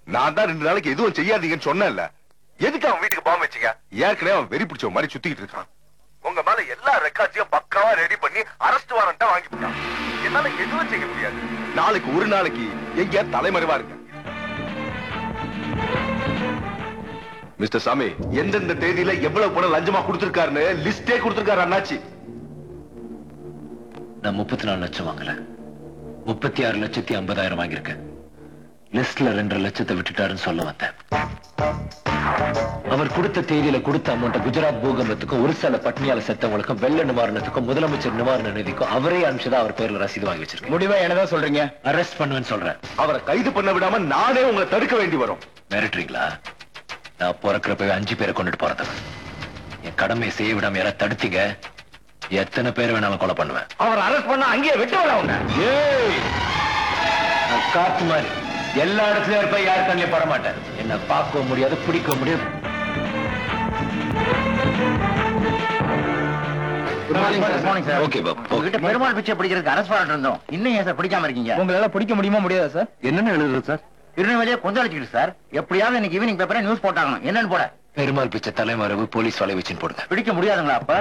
நான் தான் ரெண்டு நாளைக்கு எதுவும் செய்யாதீங்கன்னு சொன்னேன்ல எதுக்கு அவன் வீட்டுக்கு பாம்பு வச்சீங்க ஏற்கனவே அவன் வெறி பிடிச்ச மாதிரி சுத்திக்கிட்டு இருக்கான் உங்க மேல எல்லா ரெக்கார்ட்ஸையும் பக்காவா ரெடி பண்ணி அரெஸ்ட் வாரண்டா வாங்கிட்டான் என்னால எதுவும் செய்ய முடியாது நாளைக்கு ஒரு நாளைக்கு எங்கேயா தலைமறைவா இருக்க மிஸ்டர் சாமி எந்தெந்த தேதியில எவ்வளவு பணம் லஞ்சமா கொடுத்திருக்காருன்னு லிஸ்டே கொடுத்திருக்காரு அண்ணாச்சி நான் முப்பத்தி நாலு லட்சம் வாங்கல முப்பத்தி ஆறு லட்சத்தி ஐம்பதாயிரம் வாங்கியிருக்கேன் லிஸ்ட்ல ரெண்டரை லட்சத்தை விட்டுட்டாருன்னு சொல்ல வந்தேன் அவர் கொடுத்த தேதியில கொடுத்த அமௌண்ட் குஜராத் பூகம்பத்துக்கும் ஒரு சில பட்னியால செத்தவங்களுக்கும் வெள்ள நிவாரணத்துக்கும் முதலமைச்சர் நிவாரண நிதிக்கும் அவரே அனுப்பிச்சதா அவர் பேர்ல ரசீது வாங்கி வச்சிருக்கேன் முடிவா என்னதான் சொல்றீங்க அரெஸ்ட் பண்ணுவேன்னு சொல்றேன் அவரை கைது பண்ண விடாம நானே உங்களை தடுக்க வேண்டி வரும் மிரட்டுறீங்களா நான் பிறக்கிறப்பவே அஞ்சு பேரை கொண்டுட்டு போறது என் கடமையை செய்ய விடாம யாராவது தடுத்தீங்க எத்தனை பேர் வேணாலும் கொலை பண்ணுவேன் அவர் அரெஸ்ட் பண்ணா அங்கேயே வெட்ட விட அவங்க ஏய் நான் காத்து மாதிரி எல்லா இடத்துலயும் இருப்ப யார் கண்ணிலையும் பட மாட்டேன் என்ன பார்க்கவும் முடியாது பிடிக்கவும் முடியாது ஓகே பாப் உங்ககிட்ட பெருமாள் பிச்சை பிடிக்கிறதுக்கு அரசு வாரண்ட் இருந்தோம் இன்னும் ஏன் சார் பிடிக்காம இருக்கீங்க உங்களால பிடிக்க முடியுமா முடியாதா சார் என்னென்ன எழுதுறது சார் திருநெல்வேலியே கொந்தளிச்சுக்கிட்டு சார் எப்படியாவது இன்னைக்கு ஈவினிங் பேப்பரை நியூஸ் போட்டாங்க என்னன்னு போட பெருமாள் பிச்சை தலைமறைவு போலீஸ் வலை வச்சுன்னு போடுங்க பிடிக்க முடியாதுங்களா அப்ப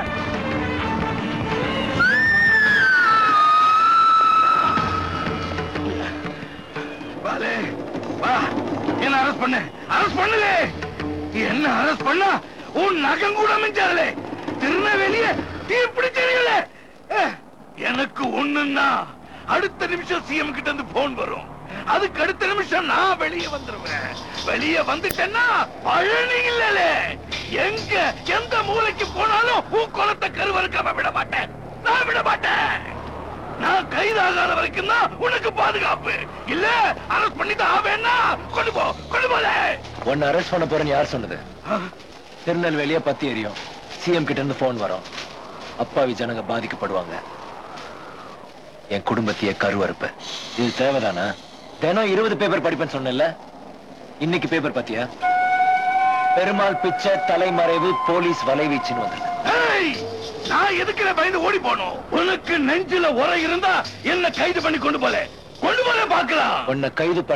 வாலே வா என்ன அரெஸ்ட் பண்ணு அரெஸ்ட் பண்ணலே என்ன அரெஸ்ட் பண்ணா உன் நகம் கூட மிஞ்சாதலே திருநெல்வேலிய தீ பிடிச்சீங்கள எனக்கு ஒண்ணுன்னா அடுத்த நிமிஷம் சிஎம் கிட்ட இருந்து போன் வரும் அதுக்கு அடுத்த நிமிஷம் நான் வெளியே வந்துருவேன் வெளியே வந்துட்டேன்னா பழனி இல்லலே எங்க எந்த மூலைக்கு போனாலும் உன் குளத்தை கருவறுக்காம விட மாட்டேன் நான் விட மாட்டேன் நான் கைதாகாத வரைக்கும் தான் உனக்கு பாதுகாப்பு இல்ல அரெஸ்ட் பண்ணி தான் ஆவேன்னா கொண்டு போ கொண்டு போல உன்னை அரெஸ்ட் பண்ண போறேன்னு யார் சொன்னது திருநெல்வேலியே பத்தி எரியும் சிஎம் கிட்ட இருந்து போன் வரும் அப்பாவி ஜனங்க பாதிக்கப்படுவாங்க என் குடும்பத்தையே கருவறுப்ப இது தேவைதானா தினம் இருபது பேப்பர் படிப்பேன்னு சொன்னேன்ல இன்னைக்கு பேப்பர் பாத்தியா பெருமாள் பிச்சை தலைமறைவு போலீஸ் வலைவீச்சுன்னு வந்திருக்கு ஏய், நான் எதுக்குல பயந்து ஓடி போனோம் உனக்கு நெஞ்சில உரை இருந்தா என்ன கைது பண்ணி கொண்டு போல கொண்டு போல பாக்கலாம் உன்னை கைது பண்ண